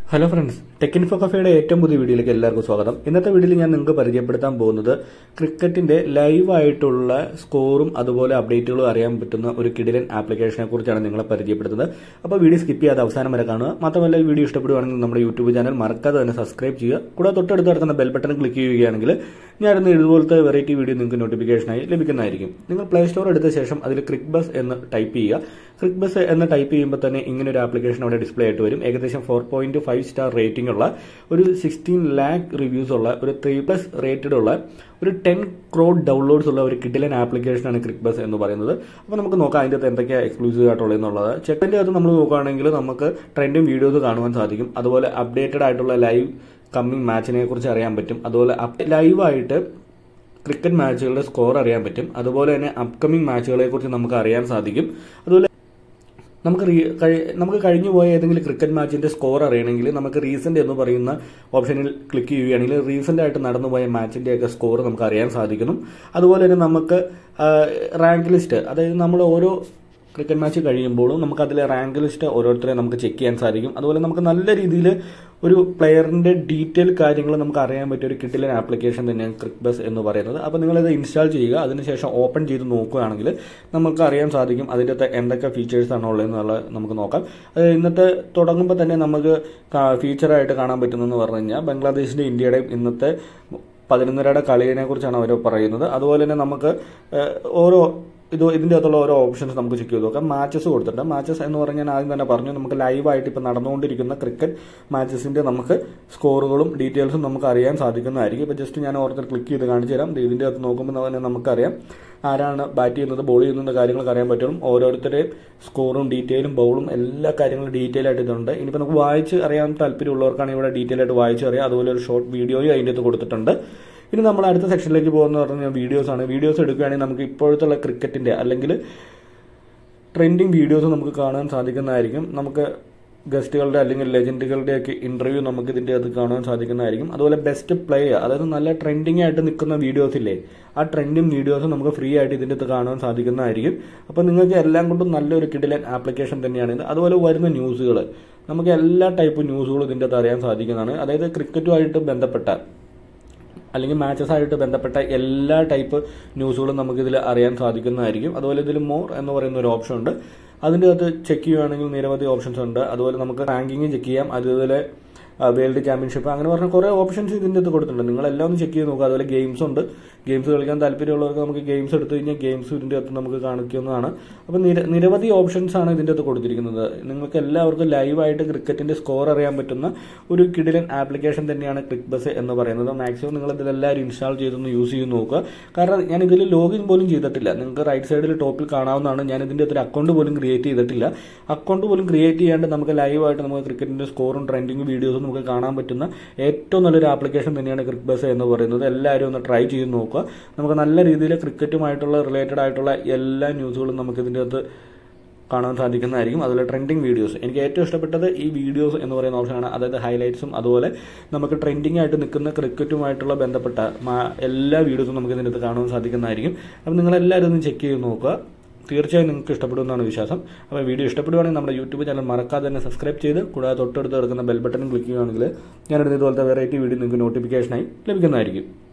hello friends tech info കഫേയുടെ ഏറ്റവും പുതിയ വീഡിയോയിലേക്ക് എല്ലാവർക്കും സ്വാഗതം ഇന്നത്തെ വീഡിയോയിൽ ഞാൻ നിങ്ങൾക്ക് പരിചയപ്പെടുത്താൻ പോകുന്നത് ക്രിക്കറ്റിന്റെ ലൈവായിട്ടുള്ള സ്കോറും അതുപോലെ അപ്ഡേറ്റുകളും അറിയാൻ പറ്റുന്ന ഒരു കിടിലൻ ആപ്ലിക്കേഷനെ കുറിച്ചാണ് നിങ്ങളെ പരിചയപ്പെടുത്തുന്നത് അപ്പോൾ വീഡിയോ സ്കിപ്പ് ചെയ്യാതെ അവസാനം വരെ കാണുക മാത്രമല്ല ഈ വീഡിയോ ഇഷ്ടപ്പെടുവാണെങ്കിൽ നമ്മുടെ യൂട്യൂബ് ചാനൽ മറക്കാതെ തന്നെ സബ്സ്ക്രൈബ് ചെയ്യുക കൂടാതെ തൊട്ടടുത്ത് കിടക്കുന്ന ബെൽ ബട്ടൺ ക്ലിക്ക് ചെയ്യുകയാണെങ്കിൽ ഞാനിന്ന് ഇതുപോലത്തെ വെറൈറ്റി വീഡിയോ നിങ്ങൾക്ക് നോട്ടിഫിക്കേഷനായി ലഭിക്കുന്നതായിരിക്കും നിങ്ങൾ പ്ലേ സ്റ്റോർ എടുത്ത ശേഷം അതിൽ ക്രിക്ക് ബസ് എന്ന് ടൈപ്പ് ചെയ്യുക ക്രിക്ക് ബസ് എന്ന് ടൈപ്പ് ചെയ്യുമ്പോൾ തന്നെ ഇങ്ങനെ ഒരു ആപ്ലിക്കേഷൻ അവിടെ ഡിസ്പ്ലേ ആയിട്ട് വരും ഏകദേശം four point five star rating ഉള്ള ഒരു സിക്സ്റ്റീൻ ലാക്ക് റിവ്യൂസ് ഉള്ള ഒരു ത്രീ പ്ലസ് റേറ്റഡ് ഉള്ള ഒരു ടെൻ ക്രോഡ് ഡൗൺലോഡ്സ് ഉള്ള ഒരു കിഡിലൻ ആപ്ലിക്കേഷനാണ് ക്രിക്ക് ബസ് എന്ന് പറയുന്നത് അപ്പോൾ നമുക്ക് നോക്കാം അതിൻ്റെ അകത്ത് എന്തൊക്കെയാണ് എക്സ്ക്ലൂസീവ് ആയിട്ടുള്ളത് എന്നുള്ളത് ചെക്കിൻ്റെ അകത്ത് നമ്മൾ നോക്കുകയാണെങ്കിൽ നമുക്ക് ട്രെൻഡും വീഡിയോസ് കാണുവാൻ സാധിക്കും അതുപോലെ അപ്ഡേറ്റഡ് ആയിട്ടുള്ള ലൈവ് കമ്മിങ് മാച്ചിനെ കുറിച്ച് അറിയാൻ പറ്റും അതുപോലെ ലൈവായിട്ട് ക്രിക്കറ്റ് മാച്ചുകളുടെ സ്കോർ അറിയാൻ പറ്റും അതുപോലെ തന്നെ അപ്കമിംഗ് മാച്ചുകളെ കുറിച്ച് നമുക്ക് അറിയാൻ സാധിക്കും അതുപോലെ നമുക്ക് റീ- കഴി- നമുക്ക് കഴിഞ്ഞു പോയ ഏതെങ്കിലും ക്രിക്കറ്റ് മാച്ചിന്റെ സ്കോർ അറിയണമെങ്കിൽ നമുക്ക് റീസെന്റ് എന്ന് പറയുന്ന ഓപ്ഷനിൽ ക്ലിക്ക് ചെയ്യുകയാണെങ്കിൽ റീസെന്റ് ആയിട്ട് നടന്നുപോയ മാച്ചിന്റെ ഒക്കെ സ്കോർ നമുക്ക് അറിയാൻ സാധിക്കുന്നു അതുപോലെ തന്നെ നമുക്ക് റാങ്ക് ലിസ്റ്റ് അതായത് നമ്മൾ ഓരോ ക്രിക്കറ്റ് മാച്ച് കഴിയുമ്പോഴും നമുക്ക് അതിലെ റാങ്ക് ലിസ്റ്റ് ഓരോരുത്തരെ നമുക്ക് ചെക്ക് ചെയ്യാൻ സാധിക്കും അതുപോലെ നമുക്ക് നല്ല രീതിയിൽ ഒരു പ്ലെയറിന്റെ ഡീറ്റെയിൽ കാര്യങ്ങൾ നമുക്ക് അറിയാൻ പറ്റിയ ഒരു കിട്ടിലൻ ആപ്ലിക്കേഷൻ തന്നെയാണ് ക്രിക്ക് ബസ് എന്ന് പറയുന്നത് അപ്പോൾ നിങ്ങളിത് ഇൻസ്റ്റാൾ ചെയ്യുക അതിനുശേഷം ഓപ്പൺ ചെയ്ത് നോക്കുകയാണെങ്കിൽ നമുക്ക് അറിയാൻ സാധിക്കും അതിൻ്റെ അകത്ത് എന്തൊക്കെ ഫീച്ചേഴ്സ് ആണ് ഉള്ളതെന്നുള്ളത് നമുക്ക് നോക്കാം അത് ഇന്നത്തെ തുടങ്ങുമ്പോൾ തന്നെ നമുക്ക് ഫീച്ചറായിട്ട് കാണാൻ പറ്റുന്നതെന്ന് പറഞ്ഞു കഴിഞ്ഞാൽ ബംഗ്ലാദേശിൻ്റെ ഇന്ത്യയുടെയും ഇന്നത്തെ പതിനൊന്നരയുടെ കളിയെ കുറിച്ചാണ് അവർ പറയുന്നത് അതുപോലെ തന്നെ നമുക്ക് ഏഹ്, ഓരോ ഇത് ഇതിൻ്റെ അകത്തുള്ള ഓരോ ഓപ്ഷൻസ് നമുക്ക് ചെക്ക് ചെയ്ത് നോക്കാം മാച്ചസ് കൊടുത്തിട്ടുണ്ട് മാച്ചസ് എന്ന് പറഞ്ഞാൽ ഞാൻ ആദ്യം തന്നെ പറഞ്ഞു നമുക്ക് ലൈവായിട്ട് ഇപ്പോൾ നടന്നുകൊണ്ടിരിക്കുന്ന ക്രിക്കറ്റ് മാച്ചസിൻ്റെ നമുക്ക് സ്കോറുകളും ഡീറ്റെയിൽസും നമുക്ക് അറിയാൻ സാധിക്കുന്നതായിരിക്കും ഇപ്പോൾ ജസ്റ്റ് ഞാൻ ഓരോരുത്തർ ക്ലിക്ക് ചെയ്ത് കാണിച്ചു തരാം ദേ ഇതിൻ്റെ അകത്ത് നോക്കുമ്പോൾ തന്നെ നമുക്കറിയാം ആരാണ് ബാറ്റ് ചെയ്യുന്നത് ബോൾ ചെയ്യുന്നത് കാര്യങ്ങളൊക്കെ അറിയാൻ പറ്റും ഓരോരുത്തരുടെയും സ്കോറും ഡീറ്റെയിലും ബൗളും എല്ലാ കാര്യങ്ങളും ഡീറ്റെയിൽ ആയിട്ട് ഇതുണ്ട് ഇനിയിപ്പോൾ നമുക്ക് വായിച്ച് അറിയാൻ താല്പര്യമുള്ളവർക്കാണ് ഇവിടെ ഡീറ്റെയിൽ ആയിട്ട് വായിച്ച് അറിയാം അതുപോലെ ഒരു ഷോർട്ട് വീഡിയോയും അതിൻ്റെ അകത്ത് കൊടുത്തിട്ടുണ്ട് ഇനി നമ്മൾ അടുത്ത സെക്ഷനിലേക്ക് പോകുന്ന പറഞ്ഞാൽ വീഡിയോസ് ആണ് വീഡിയോസ് എടുക്കുകയാണെങ്കിൽ നമുക്ക് ഇപ്പോഴത്തുള്ള ക്രിക്കറ്റിന്റെ അല്ലെങ്കിൽ ട്രെൻഡിങ് വീഡിയോസ് നമുക്ക് കാണാൻ സാധിക്കുന്നതായിരിക്കും നമുക്ക് ഗസ്റ്റുകളുടെ അല്ലെങ്കിൽ ലെജൻഡുകളുടെ ഒക്കെ ഇന്റർവ്യൂ നമുക്ക് ഇതിന്റെ അകത്ത് കാണാൻ സാധിക്കുന്നതായിരിക്കും അതുപോലെ ബെസ്റ്റ് പ്ലേയർ അതായത് നല്ല ട്രെൻഡിങ് ആയിട്ട് നിൽക്കുന്ന വീഡിയോസ് ഇല്ലേ ആ ട്രെൻഡിങ് വീഡിയോസ് നമുക്ക് ഫ്രീ ആയിട്ട് ഇതിന്റെ അകത്ത് കാണാൻ സാധിക്കുന്നതായിരിക്കും അപ്പോൾ നിങ്ങൾക്ക് എല്ലാം കൊണ്ടും നല്ലൊരു കിടിലൻ ആപ്ലിക്കേഷൻ തന്നെയാണ് ഇത് അതുപോലെ വരുന്ന ന്യൂസുകൾ നമുക്ക് എല്ലാ ടൈപ്പ് ന്യൂസുകളും ഇതിന്റെ അകത്ത് അറിയാൻ സാധിക്കുന്നതാണ് അതായത് ക്രിക്കറ്റുമായിട്ട് ബന്ധപ്പെട്ട അല്ലെങ്കിൽ മാച്ചസ് ആയിട്ട് ബന്ധപ്പെട്ട എല്ലാ ടൈപ്പ് ന്യൂസുകളും നമുക്ക് ഇതിൽ അറിയാൻ സാധിക്കുന്നതായിരിക്കും അതുപോലെ ഇതിൽ മോർ എന്ന് പറയുന്ന ഒരു ഓപ്ഷൻ ഉണ്ട് അതിൻ്റെ അകത്ത് ചെക്ക് ചെയ്യുകയാണെങ്കിൽ നിരവധി ഓപ്ഷൻസ് ഉണ്ട് അതുപോലെ നമുക്ക് റാങ്കിങ്ങും ചെക്ക് ചെയ്യാം അതുപോലെ വേൾഡ് ചാമ്പ്യൻഷിപ്പ് അങ്ങനെ പറഞ്ഞ കുറേ ഓപ്ഷൻസ് ഇതിൻ്റെ അകത്ത് കൊടുത്തിട്ടുണ്ട് നിങ്ങളെല്ലാം ഒന്ന് ചെക്ക് ചെയ്ത് നോക്കുക അതുപോലെ ഗെയിംസ് ഉണ്ട് ഗെയിംസ് കളിക്കാൻ താല്പര്യമുള്ളവർക്ക് നമുക്ക് ഗെയിംസ് എടുത്തു കഴിഞ്ഞാൽ ഗെയിംസ് ഇതിൻ്റെ അകത്ത് നമുക്ക് കാണിക്കുന്നതാണ് അപ്പോൾ നിര നിരവധി ഓപ്ഷൻസ് ആണ് ഇതിൻ്റെ അകത്ത് കൊടുത്തിരിക്കുന്നത് നിങ്ങൾക്ക് എല്ലാവർക്കും ലൈവായിട്ട് ക്രിക്കറ്റിന്റെ സ്കോർ അറിയാൻ പറ്റുന്ന ഒരു കിടിലൻ ആപ്ലിക്കേഷൻ തന്നെയാണ് ക്ലിക്ക് ബസ് എന്ന് പറയുന്നത് മാക്സിമം നിങ്ങൾ ഇതിലെല്ലാവരും ഇൻസ്റ്റാൾ ചെയ്തൊന്ന് യൂസ് ചെയ്ത് നോക്കുക കാരണം ഞാൻ ഇതിൽ ലോഗിൻ പോലും ചെയ്തിട്ടില്ല നിങ്ങൾക്ക് റൈറ്റ് സൈഡിൽ ടോപ്പിൽ കാണാവുന്നതാണ് ഞാൻ ഇതിൻ്റെ അകത്ത് ഒരു അക്കൗണ്ട് പോലും ക്രിയേറ്റ് ചെയ്തിട്ടില്ല അക്കൗണ്ട് പോലും ക്രിയേറ്റ് ചെയ്യാണ്ട് നമുക്ക് ലൈവായിട്ട് നമുക്ക് ക്രിക്കറ്റിന്റെ സ്കോറും ട്രെൻഡിങ് വീഡിയോസും നമുക്ക് കാണാൻ പറ്റുന്ന ഏറ്റവും നല്ലൊരു ആപ്ലിക്കേഷൻ തന്നെയാണ് ക്രിക്ക് ബസ് എന്ന് പറയുന്നത് എല്ലാവരും ഒന്ന് ട്രൈ ചെയ്ത് നോക്കുക നമുക്ക് നല്ല രീതിയിൽ ക്രിക്കറ്റുമായിട്ടുള്ള റിലേറ്റഡ് ആയിട്ടുള്ള എല്ലാ ന്യൂസുകളും നമുക്ക് ഇതിൻ്റെ അകത്ത് കാണാൻ സാധിക്കുന്നതായിരിക്കും അതുപോലെ ട്രെൻഡിങ് വീഡിയോസ് എനിക്ക് ഏറ്റവും ഇഷ്ടപ്പെട്ടത് ഈ വീഡിയോസ് എന്ന് പറയുന്ന ഓപ്ഷനാണ് അതായത് ഹൈലൈറ്റ്സും അതുപോലെ നമുക്ക് ട്രെൻഡിങ് ആയിട്ട് നിൽക്കുന്ന ക്രിക്കറ്റുമായിട്ടുള്ള ബന്ധപ്പെട്ട മാ- എല്ലാ വീഡിയോസും നമുക്ക് ഇതിനകത്ത് കാണാൻ സാധിക്കുന്നതായിരിക്കും അപ്പോൾ നിങ്ങളെല്ലാവരും ഒന്ന് ചെക്ക് ചെയ്ത് നോക്കുക തീർച്ചയായും നിങ്ങൾക്ക് ഇഷ്ടപ്പെടുമെന്നാണ് വിശ്വാസം അപ്പോൾ വീഡിയോ ഇഷ്ടപ്പെടുവാണെങ്കിൽ നമ്മുടെ യൂട്യൂബ് ചാനൽ മറക്കാതെ തന്നെ സബ്സ്ക്രൈബ് ചെയ്ത് കൂടാതെ തൊട്ടടുത്ത് കിടക്കുന്ന ബെൽ ബട്ടൺ ക്ലിക്ക് ചെയ്യുകയാണെങ്കിൽ ഞാനിടുന്ന ഇതുപോലത്തെ വെറൈറ്റി വീഡിയോ നിങ്ങൾക്ക് നോട്ടിഫിക്കേഷനായി ലഭിക്കുന്നതായിരിക്കും